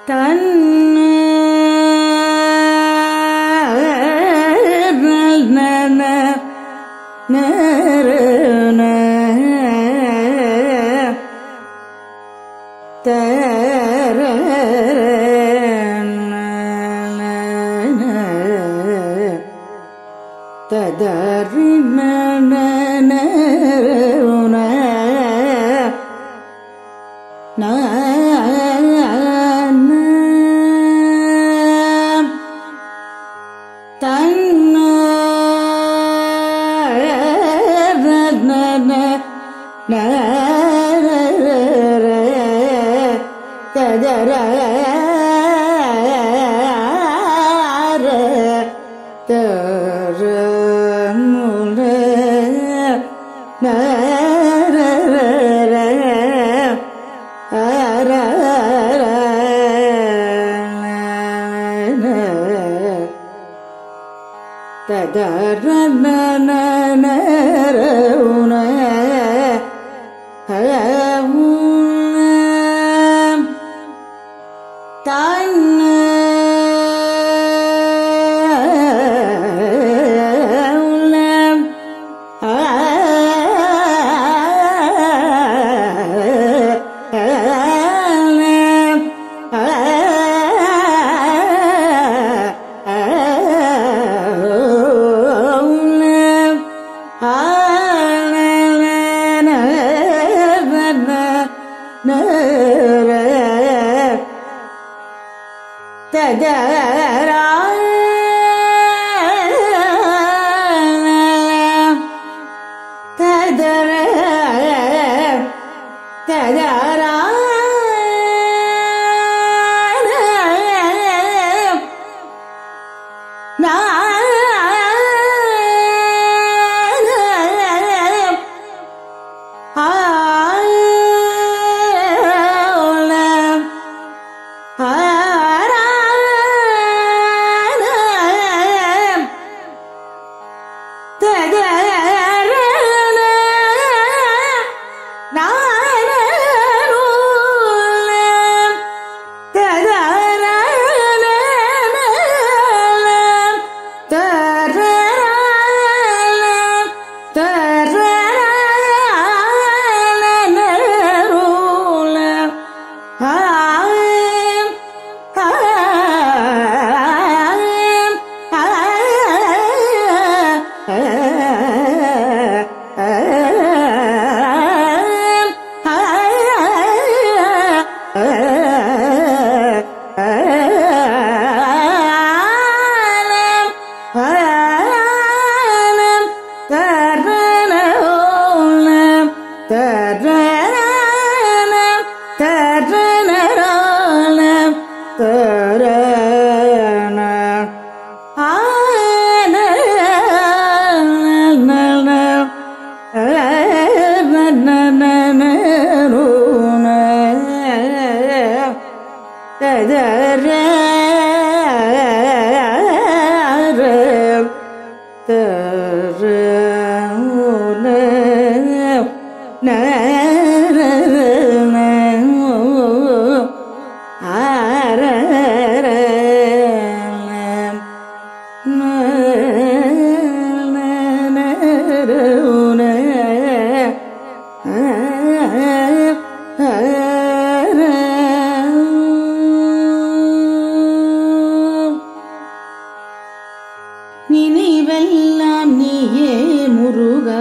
நினைவெல்லாம் நீயே முருக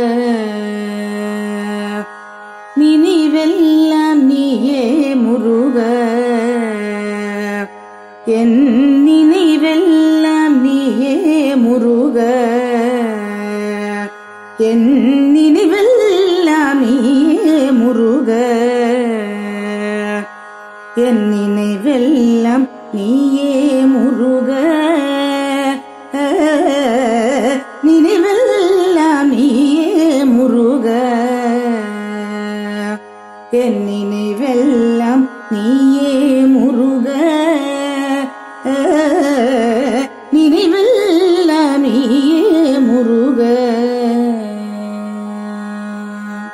நினைவெல்லாம் நீயே முருக என் நினைவெல்லாம் நீயே முருக என் நினைவெல்லாம் நீயே முருக என் நினைவெல்லாம் நீயே முருக நினைவெல்லாம் நீயே முருக என் நினைவெல்லாம் நீயே முருக நினைவெல்லாம் நீயே முருக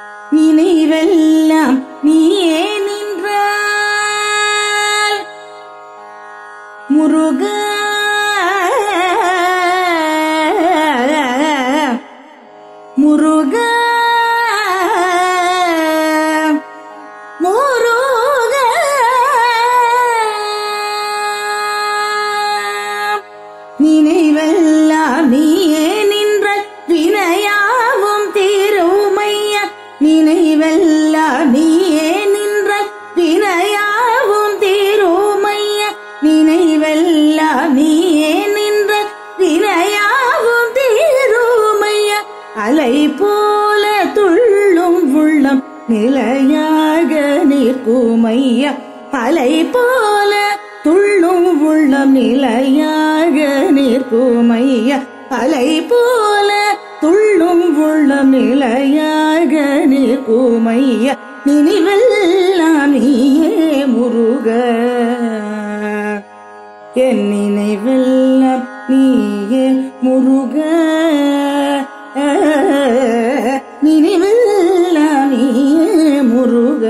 நினைவெல்லாம் நீயே நின்றால் நிற்குமையா அலை போல துள்ளும் உள்ளம் நிலையாக நிற்குமையா அலை போல துள்ளும் உள்ளம் நிலையாக நிற்குமையா நினைவெல்லாம் நீயே முருக என் நினைவெல்லாம் நீயே முருக நினைவெல்லாம் நீயே முருக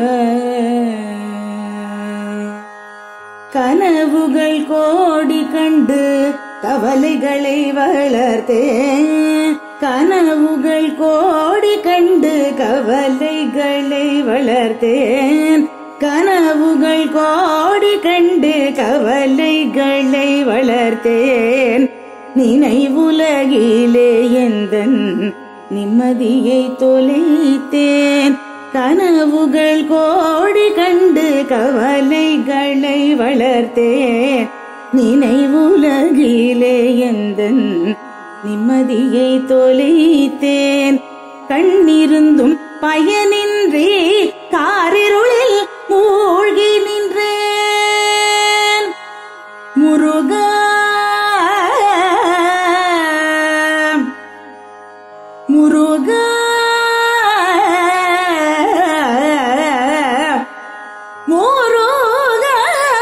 கனவுகள் கோடி கண்டு கவலைகளை வளர்த்தேன் கனவுகள் கோடி கண்டு கவலைகளை வளர்த்தேன் கனவுகள் கோடி கண்டு கவலைகளை வளர்த்தேன் நினைவுலகிலே எந்தன் நிம்மதியை தொலைத்தேன் கனவுகள் கோடி கண்டு கவலைகளை வளர்த்தேன் நினைவுலகிலே எந்தன் நிம்மதியை தொலைத்தேன் கண்ணிருந்தும் பயனின்றி காரிருளில் மூழ்கி நின்றேன் முருகா முருகா முருகா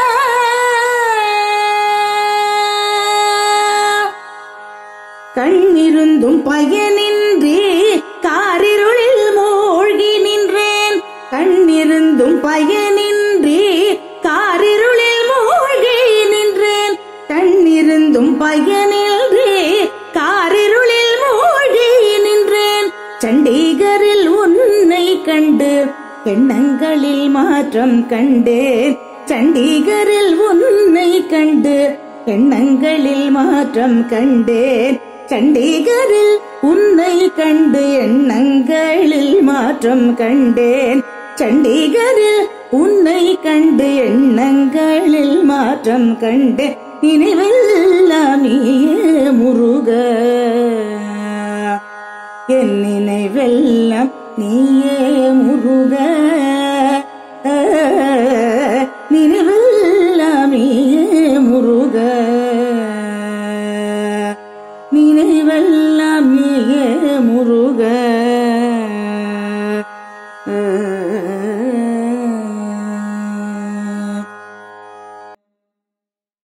கண்ணிருந்தும் பயனின்றி காரிருளில் மூழ்கி நின்றேன் கண்ணிருந்தும் பயனின்றி காரிருளில் மூழ்கி நின்றேன் கண்ணிருந்தும் பயனின்றி காரிருளில் மூழ்கி நின்றேன் சண்டிகரில் உன்னை கண்டு எண்ணங்களில் மாற்றம் கண்டேன் சண்டிகரில் உன்னை கண்டு எண்ணங்களில் மாற்றம் கண்டேன் சண்டிகரில் உன்னை கண்டு எண்ணங்களில் மாற்றம் கண்டேன் சண்டிகரில் உன்னை கண்டு எண்ணங்களில் மாற்றம் கண்டேன் நினைவெல்லாம் நீயே முருக என் நினைவெல்லாம் நீயே முருக